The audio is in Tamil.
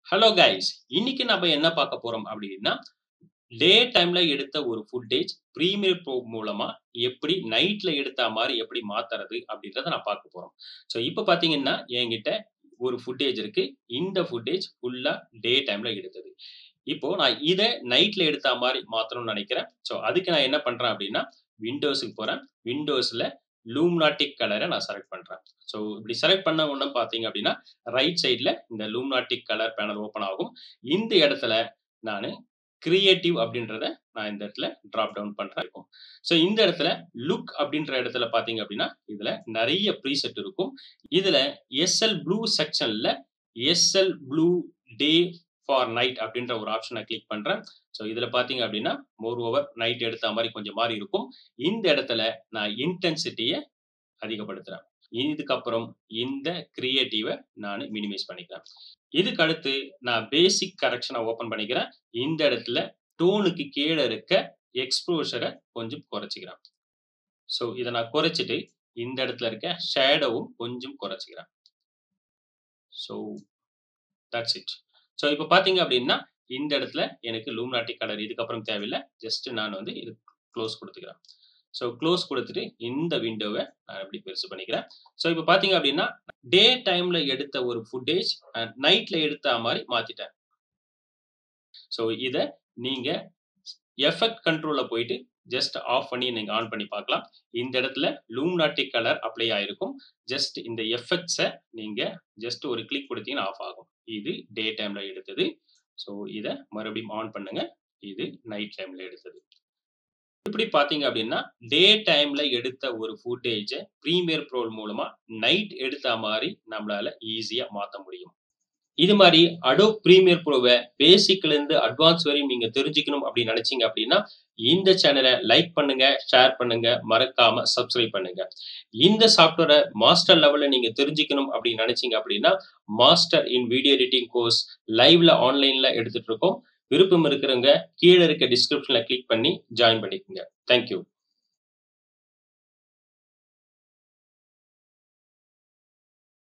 ஹலோ கைஸ் இன்னைக்கு நம்ம என்ன பார்க்க போறோம் அப்படின்னா டே டைம்ல எடுத்த ஒரு ஃபுட்டேஜ் ப்ரீமியர் ப்ரோ மூலமா எப்படி நைட்ல எடுத்த மாதிரி எப்படி மாத்துறது அப்படின்றத நான் பார்க்க போறோம் ஸோ இப்போ பார்த்தீங்கன்னா என்கிட்ட ஒரு ஃபுட்டேஜ் இருக்கு இந்த ஃபுட்டேஜ் ஃபுல்லா டே டைம்ல எடுத்தது இப்போ நான் இதை நைட்ல எடுத்த மாதிரி மாத்தணும்னு நினைக்கிறேன் ஸோ அதுக்கு நான் என்ன பண்றேன் அப்படின்னா விண்டோஸுக்கு போறேன் விண்டோஸ்ல லூம்னாட்டிக் கலரை நான் செலக்ட் பண்றேன் ஸோ இப்படி செலக்ட் பண்ண உடனே பார்த்தீங்க அப்படின்னா ரைட் சைடில் இந்த லூம்னாட்டிக் கலர் பேனல் ஓப்பன் ஆகும் இந்த இடத்துல நான் கிரியேட்டிவ் அப்படின்றத நான் இந்த இடத்துல ட்ராப் டவுன் பண்றேன் இருக்கும் ஸோ இந்த இடத்துல லுக் அப்படின்ற இடத்துல பார்த்தீங்க அப்படின்னா இதுல நிறைய ப்ரீசெட் இருக்கும் இதுல எஸ்எல் ப்ளூ செக்ஷன்ல SL blue day for night அப்படின்ற ஒரு ஆப்ஷனை கிளிக் பண்றேன் ஸோ இதுல பாத்தீங்க அப்படின்னா மோர் ஓவர் நைட் எடுத்த மாதிரி கொஞ்சம் மாறி இருக்கும் இந்த இடத்துல நான் இன்டென்சிட்டியை அதிகப்படுத்துறேன் இதுக்கப்புறம் இந்த கிரியேட்டிவை நான் மினிமைஸ் பண்ணிக்கிறேன் இதுக்கு அடுத்து நான் பேசிக் கரெக்ஷனை ஓப்பன் பண்ணிக்கிறேன் இந்த இடத்துல டோனுக்கு கீழே இருக்க எக்ஸ்ப்ளோஷரை கொஞ்சம் குறைச்சிக்கிறேன் ஸோ இதை நான் குறைச்சிட்டு இந்த இடத்துல இருக்க ஷேடோவும் கொஞ்சம் குறைச்சிக்கிறேன் ஸோ தட்ஸ் இட் ஸோ இப்போ பார்த்தீங்க அப்படின்னா இந்த இடத்துல எனக்கு லூம்னாட்டிக் கலர் இதுக்கப்புறம் தேவையில்லை ஜஸ்ட் நான் வந்து இது க்ளோஸ் கொடுத்துக்கிறேன் ஸோ க்ளோஸ் கொடுத்துட்டு இந்த விண்டோவை நான் எப்படி பெருசு பண்ணிக்கிறேன் ஸோ இப்போ பார்த்தீங்க அப்படின்னா டே டைம்ல எடுத்த ஒரு ஃபுட்டேஜ் நைட்ல எடுத்த மாதிரி மாத்திட்டேன் ஸோ இதை நீங்க எஃபெக்ட் கண்ட்ரோல்ல போயிட்டு ஜஸ்ட் ஆஃப் பண்ணி நீங்க ஆன் பண்ணி பார்க்கலாம் இந்த இடத்துல லூம்னாட்டிக் கலர் அப்ளை ஆயிருக்கும் ஜஸ்ட் இந்த எஃபெக்ட்ஸை நீங்க ஜஸ்ட் ஒரு கிளிக் கொடுத்தீங்கன்னா ஆஃப் ஆகும் இது டே டைம்ல எடுத்தது ஸோ இதை மறுபடியும் ஆன் பண்ணுங்க இது நைட் டைம்ல எடுத்தது இப்படி பார்த்தீங்க அப்படின்னா டே டைம்ல எடுத்த ஒரு ஃபுட்டேஜை ப்ரீமியர் ப்ரோல் மூலமா நைட் எடுத்த மாதிரி நம்மளால ஈஸியா மாற்ற முடியும் இது மாதிரி அடோ ப்ரீமியர் ப்ரோவை பேசிக்ல இருந்து அட்வான்ஸ் வரையும் நீங்க தெரிஞ்சுக்கணும் அப்படின்னு நினைச்சீங்க அப்படின்னா இந்த சேனலை லைக் பண்ணுங்க ஷேர் பண்ணுங்க மறக்காம சப்ஸ்கிரைப் பண்ணுங்க இந்த சாஃப்ட்வேரை மாஸ்டர் லெவல்ல நீங்க தெரிஞ்சுக்கணும் அப்படின்னு நினைச்சீங்க அப்படின்னா master in video editing course லைவ்ல ஆன்லைன்ல எடுத்துட்டு இருக்கோம் விருப்பம் இருக்கிறவங்க கீழே இருக்க டிஸ்கிரிப்ஷன்ல கிளிக் பண்ணி ஜாயின் பண்ணிக்கோங்க தேங்க்யூ